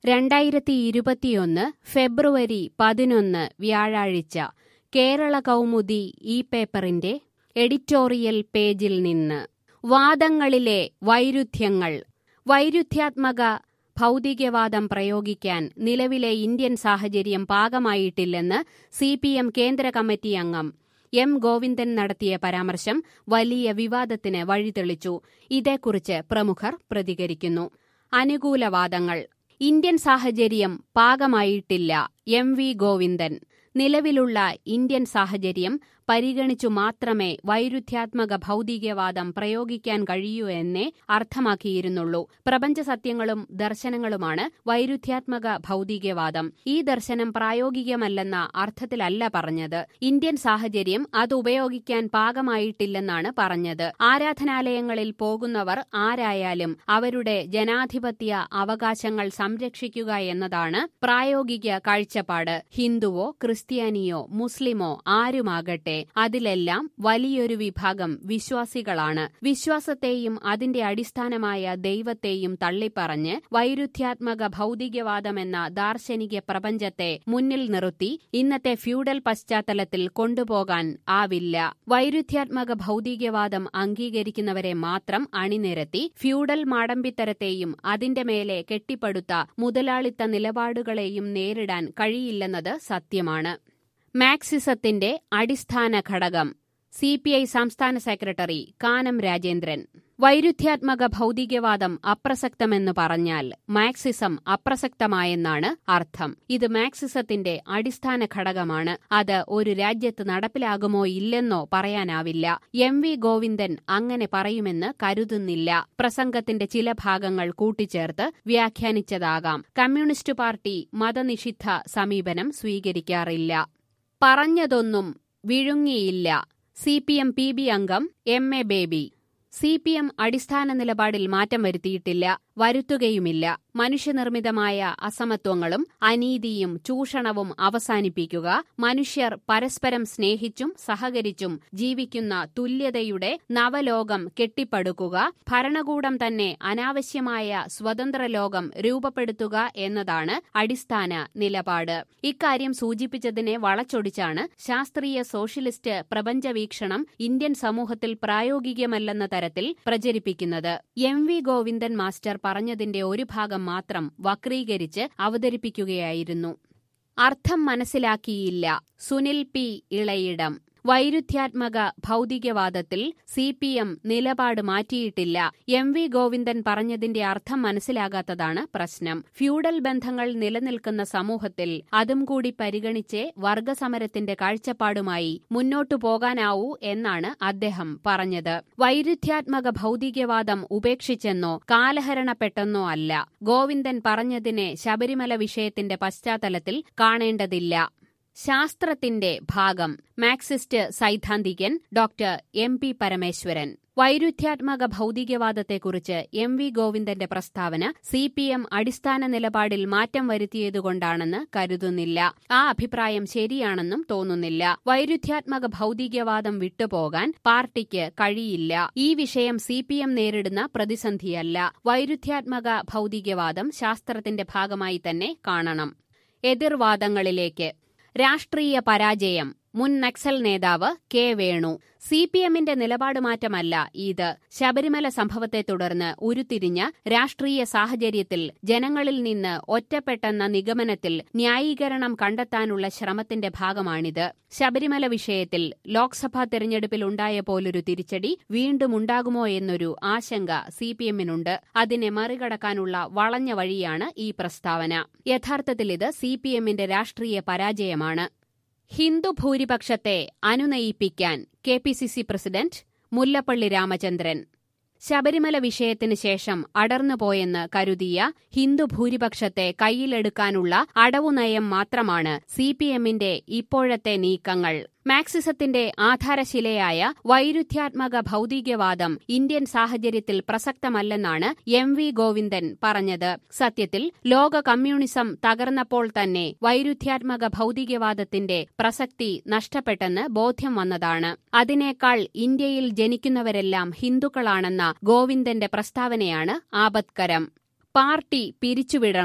രണ്ടായിരത്തി ഇരുപത്തിയൊന്ന് ഫെബ്രുവരി പതിനൊന്ന് വ്യാഴാഴ്ച കേരള കൗമുദി ഈ പേപ്പറിന്റെ എഡിറ്റോറിയൽ പേജിൽ നിന്ന് വാദങ്ങളിലെ വൈരുദ്ധ്യങ്ങൾ വൈരുദ്ധ്യാത്മക ഭൗതികവാദം പ്രയോഗിക്കാൻ നിലവിലെ ഇന്ത്യൻ സാഹചര്യം പാകമായിട്ടില്ലെന്ന് സി പി എം കേന്ദ്ര കമ്മിറ്റി അംഗം എം ഗോവിന്ദൻ നടത്തിയ പരാമർശം വലിയ വിവാദത്തിന് വഴിതെളിച്ചു ഇതേക്കുറിച്ച് പ്രമുഖർ പ്രതികരിക്കുന്നു അനുകൂലവാദങ്ങൾ ഇന്ത്യൻ സാഹചര്യം പാകമായിട്ടില്ല എം വി ഗോവിന്ദൻ നിലവിലുള്ള ഇന്ത്യൻ സാഹചര്യം പരിഗണിച്ചു മാത്രമേ വൈരുദ്ധ്യാത്മക ഭൗതികവാദം പ്രയോഗിക്കാൻ കഴിയൂ എന്നേ അർത്ഥമാക്കിയിരുന്നുള്ളൂ പ്രപഞ്ച സത്യങ്ങളും ദർശനങ്ങളുമാണ് വൈരുദ്ധ്യാത്മക ഭൗതികവാദം ഈ ദർശനം പ്രായോഗികമല്ലെന്ന അർത്ഥത്തിലല്ല പറഞ്ഞത് ഇന്ത്യൻ സാഹചര്യം അത് ഉപയോഗിക്കാൻ പാകമായിട്ടില്ലെന്നാണ് പറഞ്ഞത് ആരാധനാലയങ്ങളിൽ പോകുന്നവർ ആരായാലും അവരുടെ ജനാധിപത്യ അവകാശങ്ങൾ സംരക്ഷിക്കുക എന്നതാണ് പ്രായോഗിക കാഴ്ചപ്പാട് ഹിന്ദുവോ ക്രിസ്ത്യാനിയോ മുസ്ലിമോ ആരുമാകട്ടെ അതിലെല്ലാം വലിയൊരു വിഭാഗം വിശ്വാസികളാണ് വിശ്വാസത്തെയും അതിന്റെ അടിസ്ഥാനമായ ദൈവത്തെയും തള്ളിപ്പറഞ്ഞ് വൈരുദ്ധ്യാത്മക ഭൗതികവാദമെന്ന ദാർശനിക പ്രപഞ്ചത്തെ മുന്നിൽ നിർത്തി ഇന്നത്തെ ഫ്യൂഡൽ പശ്ചാത്തലത്തിൽ കൊണ്ടുപോകാൻ ആവില്ല വൈരുദ്ധ്യാത്മക ഭൗതികവാദം അംഗീകരിക്കുന്നവരെ മാത്രം അണിനിരത്തി ഫ്യൂഡൽ മാടമ്പിത്തരത്തെയും അതിന്റെ മേലെ കെട്ടിപ്പടുത്ത മുതലാളിത്ത നിലപാടുകളെയും നേരിടാൻ കഴിയില്ലെന്നത് സത്യമാണ് മാക്സിസത്തിന്റെ അടിസ്ഥാന ഘടകം സി പി ഐ സംസ്ഥാന സെക്രട്ടറി കാനം രാജേന്ദ്രൻ വൈരുദ്ധ്യാത്മക ഭൗതികവാദം അപ്രസക്തമെന്ന് പറഞ്ഞാൽ മാക്സിസം അപ്രസക്തമായെന്നാണ് അർത്ഥം ഇത് മാക്സിസത്തിന്റെ അടിസ്ഥാന ഘടകമാണ് അത് ഒരു രാജ്യത്ത് നടപ്പിലാകുമോ ഇല്ലെന്നോ പറയാനാവില്ല എം വി ഗോവിന്ദൻ അങ്ങനെ പറയുമെന്ന് കരുതുന്നില്ല പ്രസംഗത്തിന്റെ ചില ഭാഗങ്ങൾ കൂട്ടിച്ചേർത്ത് വ്യാഖ്യാനിച്ചതാകാം കമ്മ്യൂണിസ്റ്റ് പാർട്ടി മതനിഷിദ്ധ സമീപനം സ്വീകരിക്കാറില്ല പറഞ്ഞതൊന്നും വിഴുങ്ങിയില്ല C P M P B അംഗം M A Baby C P M അടിസ്ഥാന നിലപാടിൽ മാറ്റം വരുത്തിയിട്ടില്ല വരുത്തുകയുമില്ല മനുഷ്യനിർമ്മിതമായ അസമത്വങ്ങളും അനീതിയും ചൂഷണവും അവസാനിപ്പിക്കുക മനുഷ്യർ പരസ്പരം സ്നേഹിച്ചും സഹകരിച്ചും ജീവിക്കുന്ന തുല്യതയുടെ നവലോകം കെട്ടിപ്പടുക്കുക ഭരണകൂടം തന്നെ അനാവശ്യമായ സ്വതന്ത്ര ലോകം രൂപപ്പെടുത്തുക എന്നതാണ് അടിസ്ഥാന നിലപാട് ഇക്കാര്യം സൂചിപ്പിച്ചതിനെ വളച്ചൊടിച്ചാണ് ശാസ്ത്രീയ സോഷ്യലിസ്റ്റ് പ്രപഞ്ചവീക്ഷണം ഇന്ത്യൻ സമൂഹത്തിൽ പ്രായോഗികമല്ലെന്ന തരത്തിൽ പ്രചരിപ്പിക്കുന്നത് എം വി ഗോവിന്ദൻ മാസ്റ്റർ പറഞ്ഞതിന്റെ ഒരു ഭാഗം മാത്രം വക്രീകരിച്ച് അവതരിപ്പിക്കുകയായിരുന്നു അർത്ഥം മനസ്സിലാക്കിയില്ല സുനിൽ പി ഇളയിടം വൈരുദ്ധ്യാത്മക ഭൗതികവാദത്തിൽ സി പി എം നിലപാട് മാറ്റിയിട്ടില്ല എം വി ഗോവിന്ദൻ പറഞ്ഞതിന്റെ അർത്ഥം മനസ്സിലാകാത്തതാണ് പ്രശ്നം ഫ്യൂഡൽ ബന്ധങ്ങൾ നിലനിൽക്കുന്ന സമൂഹത്തിൽ അതും കൂടി പരിഗണിച്ച് വർഗസമരത്തിന്റെ കാഴ്ചപ്പാടുമായി മുന്നോട്ടു പോകാനാവൂ എന്നാണ് അദ്ദേഹം പറഞ്ഞത് വൈരുദ്ധ്യാത്മക ഭൗതികവാദം ഉപേക്ഷിച്ചെന്നോ കാലഹരണപ്പെട്ടെന്നോ അല്ല ഗോവിന്ദൻ പറഞ്ഞതിനെ ശബരിമല വിഷയത്തിന്റെ പശ്ചാത്തലത്തിൽ കാണേണ്ടതില്ല ശാസ്ത്രത്തിന്റെ ഭാഗം മാക്സിസ്റ്റ് സൈദ്ധാന്തികൻ ഡോക്ടർ എം പി പരമേശ്വരൻ വൈരുദ്ധ്യാത്മക ഭൗതികവാദത്തെക്കുറിച്ച് എം വി ഗോവിന്ദന്റെ പ്രസ്താവന സി പി എം അടിസ്ഥാന നിലപാടിൽ മാറ്റം വരുത്തിയതുകൊണ്ടാണെന്ന് കരുതുന്നില്ല ആ അഭിപ്രായം ശരിയാണെന്നും തോന്നുന്നില്ല വൈരുദ്ധ്യാത്മക ഭൗതികവാദം വിട്ടുപോകാൻ പാർട്ടിക്ക് കഴിയില്ല ഈ വിഷയം സി പി എം നേരിടുന്ന പ്രതിസന്ധിയല്ല വൈരുദ്ധ്യാത്മക ഭൗതികവാദം ശാസ്ത്രത്തിന്റെ ഭാഗമായി തന്നെ കാണണം എതിർവാദങ്ങളിലേക്ക് രാഷ്ട്രീയ പരാജയം മുൻ നക്സൽ നേതാവ് കെ വേണു സി പി എമ്മിന്റെ നിലപാട് മാറ്റമല്ല ഇത് ശബരിമല സംഭവത്തെ തുടർന്ന് ഉരുത്തിരിഞ്ഞ രാഷ്ട്രീയ സാഹചര്യത്തിൽ ജനങ്ങളിൽ നിന്ന് ഒറ്റപ്പെട്ടെന്ന നിഗമനത്തിൽ ന്യായീകരണം കണ്ടെത്താനുള്ള ശ്രമത്തിന്റെ ഭാഗമാണിത് ശബരിമല വിഷയത്തിൽ ലോക്സഭാ തെരഞ്ഞെടുപ്പിൽ ഉണ്ടായ പോലൊരു തിരിച്ചടി വീണ്ടും ഉണ്ടാകുമോ എന്നൊരു ആശങ്ക സി പി എമ്മിനുണ്ട് അതിനെ മറികടക്കാനുള്ള വളഞ്ഞ വഴിയാണ് ഈ പ്രസ്താവന യഥാർത്ഥത്തിൽ ഇത് സി പി എമ്മിന്റെ രാഷ്ട്രീയ പരാജയമാണ് ഹിന്ദു ഭൂരിപക്ഷത്തെ അനുനയിപ്പിക്കാൻ K P C C president Mullappally Ramachandran Sabarimala വിഷയത്തിന് ശേഷം അടർന്നുപോയെന്ന് കരുതിയ ഹിന്ദു ഭൂരിപക്ഷത്തെ കയ്യിലെടുക്കാനുള്ള അടവുനയം മാത്രമാണ് സി പി എമ്മിന്റെ ഇപ്പോഴത്തെ നീക്കങ്ങൾ മാക്സിസത്തിന്റെ ആധാരശിലയായ വൈരുദ്ധ്യാത്മക ഭൗതികവാദം ഇന്ത്യൻ സാഹചര്യത്തിൽ പ്രസക്തമല്ലെന്നാണ് എം വി ഗോവിന്ദൻ പറഞ്ഞത് സത്യത്തിൽ ലോക കമ്മ്യൂണിസം തകർന്നപ്പോൾ തന്നെ വൈരുദ്ധ്യാത്മക ഭൗതികവാദത്തിന്റെ പ്രസക്തി നഷ്ടപ്പെട്ടെന്ന് ബോധ്യം വന്നതാണ് അതിനേക്കാൾ ഇന്ത്യയിൽ ജനിക്കുന്നവരെല്ലാം ഹിന്ദുക്കളാണെന്ന ഗോവിന്ദന്റെ പ്രസ്താവനയാണ് ആപത്കരം പാർട്ടി പിരിച്ചുവിടണം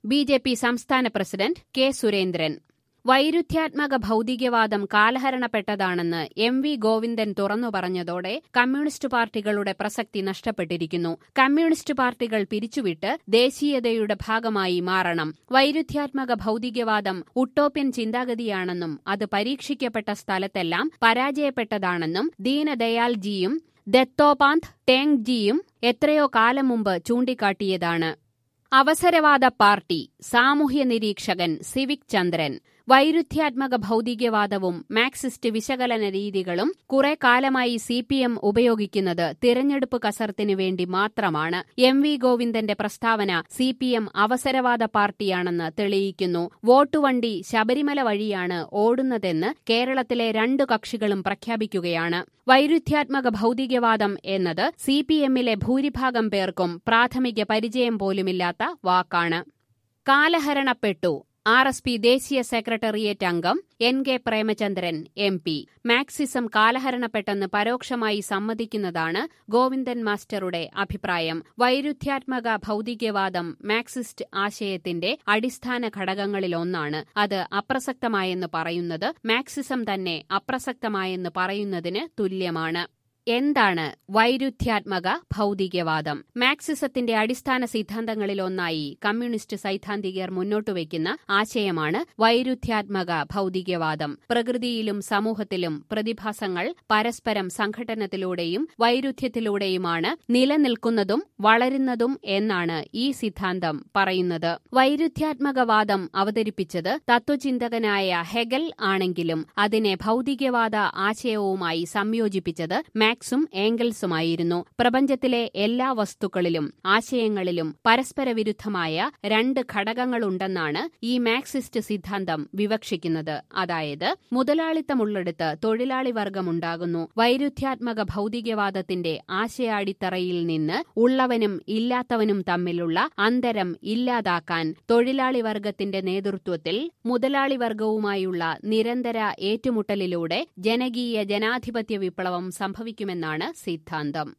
ബി ജെ പി സംസ്ഥാന പ്രസിഡന്റ് കെ സുരേന്ദ്രൻ വൈരുദ്ധ്യാത്മക ഭൗതികവാദം കാലഹരണപ്പെട്ടതാണെന്ന് എം വി ഗോവിന്ദൻ തുറന്നു പറഞ്ഞതോടെ കമ്മ്യൂണിസ്റ്റ് പാർട്ടികളുടെ പ്രസക്തി നഷ്ടപ്പെട്ടിരിക്കുന്നു കമ്മ്യൂണിസ്റ്റ് പാർട്ടികൾ പിരിച്ചുവിട്ട് ദേശീയതയുടെ ഭാഗമായി മാറണം വൈരുദ്ധ്യാത്മക ഭൗതികവാദം ഉട്ടോപ്യൻ ചിന്താഗതിയാണെന്നും അത് പരീക്ഷിക്കപ്പെട്ട സ്ഥലത്തെല്ലാം പരാജയപ്പെട്ടതാണെന്നും ദീനദയാൽജിയും ദത്തോപാന്ത് ടേങ്ജിയും എത്രയോ കാലം മുമ്പ് ചൂണ്ടിക്കാട്ടിയതാണ് അവസരവാദ പാർട്ടി സാമൂഹ്യ നിരീക്ഷകൻ സിവിക് ചന്ദ്രൻ വൈരുദ്ധ്യാത്മക ഭൗതികവാദവും മാർക്സിസ്റ്റ് വിശകലന രീതികളും കുറെ കാലമായി സി പി എം ഉപയോഗിക്കുന്നത് തിരഞ്ഞെടുപ്പ് കസർത്തിനു വേണ്ടി മാത്രമാണ് എം വി ഗോവിന്ദന്റെ പ്രസ്താവന സി പി എം അവസരവാദ പാർട്ടിയാണെന്ന് തെളിയിക്കുന്നു വോട്ടുവണ്ടി ശബരിമല വഴിയാണ് ഓടുന്നതെന്ന് കേരളത്തിലെ രണ്ടു കക്ഷികളും പ്രഖ്യാപിക്കുകയാണ് വൈരുദ്ധ്യാത്മക ഭൗതികവാദം എന്നത് സി പി എമ്മിലെ ഭൂരിഭാഗം പേർക്കും പ്രാഥമിക പരിചയം പോലുമില്ലാത്ത വാക്കാണ് കാലഹരണപ്പെട്ടു ആർ എസ് പി ദേശീയ സെക്രട്ടേറിയറ്റ് അംഗം N K Premachandran M P Marxism കാലഹരണപ്പെട്ടെന്ന് പരോക്ഷമായി സമ്മതിക്കുന്നതാണ് ഗോവിന്ദൻ മാസ്റ്ററുടെ അഭിപ്രായം വൈരുദ്ധ്യാത്മക ഭൗതികവാദം മാക്സിസ്റ്റ് ആശയത്തിന്റെ അടിസ്ഥാന ഘടകങ്ങളിലൊന്നാണ് അത് അപ്രസക്തമായെന്ന് പറയുന്നത് മാക്സിസം തന്നെ അപ്രസക്തമായെന്ന് പറയുന്നതിന് തുല്യമാണ് എന്താണ് വൈരുദ്ധ്യാത്മക ഭൗതികവാദം മാക്സിസത്തിന്റെ അടിസ്ഥാന സിദ്ധാന്തങ്ങളിലൊന്നായി കമ്മ്യൂണിസ്റ്റ് സൈദ്ധാന്തികർ മുന്നോട്ടുവയ്ക്കുന്ന ആശയമാണ് വൈരുദ്ധ്യാത്മക ഭൗതികവാദം പ്രകൃതിയിലും സമൂഹത്തിലും പ്രതിഭാസങ്ങൾ പരസ്പരം സംഘടനത്തിലൂടെയും വൈരുദ്ധ്യത്തിലൂടെയുമാണ് നിലനിൽക്കുന്നതും വളരുന്നതും എന്നാണ് ഈ സിദ്ധാന്തം പറയുന്നത് വൈരുദ്ധ്യാത്മകവാദം അവതരിപ്പിച്ചത് തത്വചിന്തകനായ ഹെഗൽ ആണെങ്കിലും അതിനെ ഭൗതികവാദ ആശയവുമായി സംയോജിപ്പിച്ചത് മാക്സും ഏംഗൽസുമായിരുന്നു പ്രപഞ്ചത്തിലെ എല്ലാ വസ്തുക്കളിലും ആശയങ്ങളിലും പരസ്പര വിരുദ്ധമായ രണ്ട് ഘടകങ്ങളുണ്ടെന്നാണ് ഈ മാക്സിസ്റ്റ് സിദ്ധാന്തം വിവക്ഷിക്കുന്നത് അതായത് മുതലാളിത്തമുള്ളിടത്ത് തൊഴിലാളി വർഗമുണ്ടാകുന്നു വൈരുദ്ധ്യാത്മക ഭൗതികവാദത്തിന്റെ ആശയാടിത്തറയിൽ നിന്ന് ഉള്ളവനും ഇല്ലാത്തവനും തമ്മിലുള്ള അന്തരം ഇല്ലാതാക്കാൻ തൊഴിലാളി വർഗത്തിന്റെ നേതൃത്വത്തിൽ മുതലാളി വർഗവുമായുള്ള നിരന്തര ഏറ്റുമുട്ടലിലൂടെ ജനകീയ ജനാധിപത്യ വിപ്ലവം സംഭവിക്കും ാണ് സിദ്ധാന്തം